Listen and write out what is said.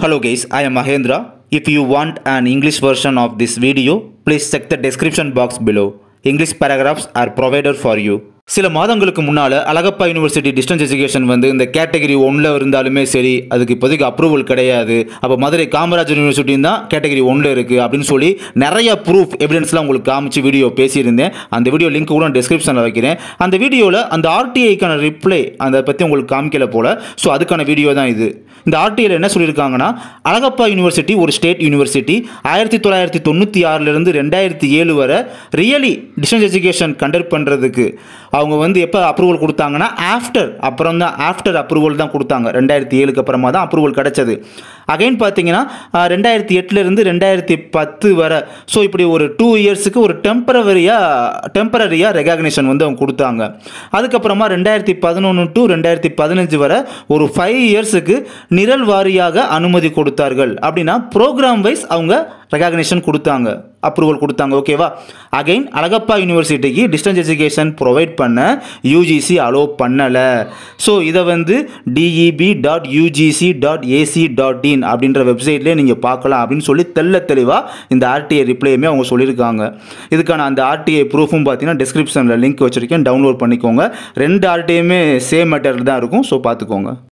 Hello guys, I am Mahendra. If you want an English version of this video, please check the description box below. English paragraphs are provided for you. சில மாதங்களுக்கு முன்னால் Alagappa university distance education வந்து இந்த category ஒன்றில் இருந்தாலுமே சரி அதுக்கு இப்போதைக்கு அப்ரூவல் கிடையாது அப்போ மதுரை காமராஜர் யூனிவர்சிட்டியும் தான் கேட்டகரி ஒன்றில் இருக்குது அப்படின்னு சொல்லி நிறைய ப்ரூஃப் எவிடன்ஸ்லாம் உங்களுக்கு காமிச்சு வீடியோ பேசியிருந்தேன் அந்த வீடியோ லிங்க் கூட டிஸ்கிரிப்ஷனில் வைக்கிறேன் அந்த வீடியோவில் அந்த ஆர்டிஐக்கான ரிப்ளை அதை பற்றி உங்களுக்கு காமிக்கல போல் ஸோ அதுக்கான வீடியோ தான் இது இந்த ஆர்டிஐயில் என்ன சொல்லியிருக்காங்கன்னா அழகப்பா யூனிவர்சிட்டி ஒரு ஸ்டேட் யூனிவர்சிட்டி ஆயிரத்தி தொள்ளாயிரத்தி தொண்ணூற்றி ஆறிலிருந்து ரெண்டாயிரத்தி ஏழு வரை ரியலி டிஸ்டன்ஸ் எஜுகேஷன் கண்டக்ட் பண்ணுறதுக்கு அவங்க வந்து எப்போ அப்ரூவல் கொடுத்தாங்கன்னா ஆஃப்டர் அப்புறம் தான் ஆஃப்டர் அப்ரூவல் தான் கொடுத்தாங்க ரெண்டாயிரத்தி ஏழுக்கு அப்புறமா தான் அப்ரூவல் கிடச்சது அகைன் பார்த்தீங்கன்னா அஹ், ரெண்டாயிரத்தி எட்டுலேருந்து ரெண்டாயிரத்தி பத்து வரை ஸோ இப்படி ஒரு டூ இயர்ஸுக்கு ஒரு டெம்பரவரியாக டெம்பரரியாக ரெகக்னேஷன் வந்து அவங்க கொடுத்தாங்க அதுக்கப்புறமா ரெண்டாயிரத்தி பதினொன்று டு ரெண்டாயிரத்தி பதினஞ்சு வரை ஒரு ஃபைவ் இயர்ஸுக்கு நிரல் வாரியாக அனுமதி கொடுத்தார்கள் அப்படின்னா ப்ரோக்ராம் வைஸ் அவங்க ரெகக்னேஷன் கொடுத்தாங்க அப்ரூவல் கொடுத்தாங்க ஓகேவா அகைன் அழகப்பா யூனிவர்சிட்டிக்கு டிஸ்டன்ஸ் எஜுகேஷன் ப்ரொவைட் பண்ண யூஜிசி அலோவ் பண்ணலை ஸோ இதை வந்து DEB dot UGC dot AC dot in அப்படின்ற வெப்சைட்லேயே நீங்கள் பார்க்கலாம் அப்படின்னு சொல்லி தெள்ள தெளிவாக இந்த ஆர்டிஐ ரிப்ளையுமே அவங்க சொல்லியிருக்காங்க இதுக்கான அந்த ஆர்டிஐ ப்ரூஃபும் பார்த்தீங்கன்னா டிஸ்கிரிப்ஷனில் லிங்க் வச்சுருக்கேன் டவுன்லோட் பண்ணிக்கோங்க ரெண்டு ஆர்டிஐயுமே சேம் மெட்டர் தான் இருக்கும் ஸோ பார்த்துக்கோங்க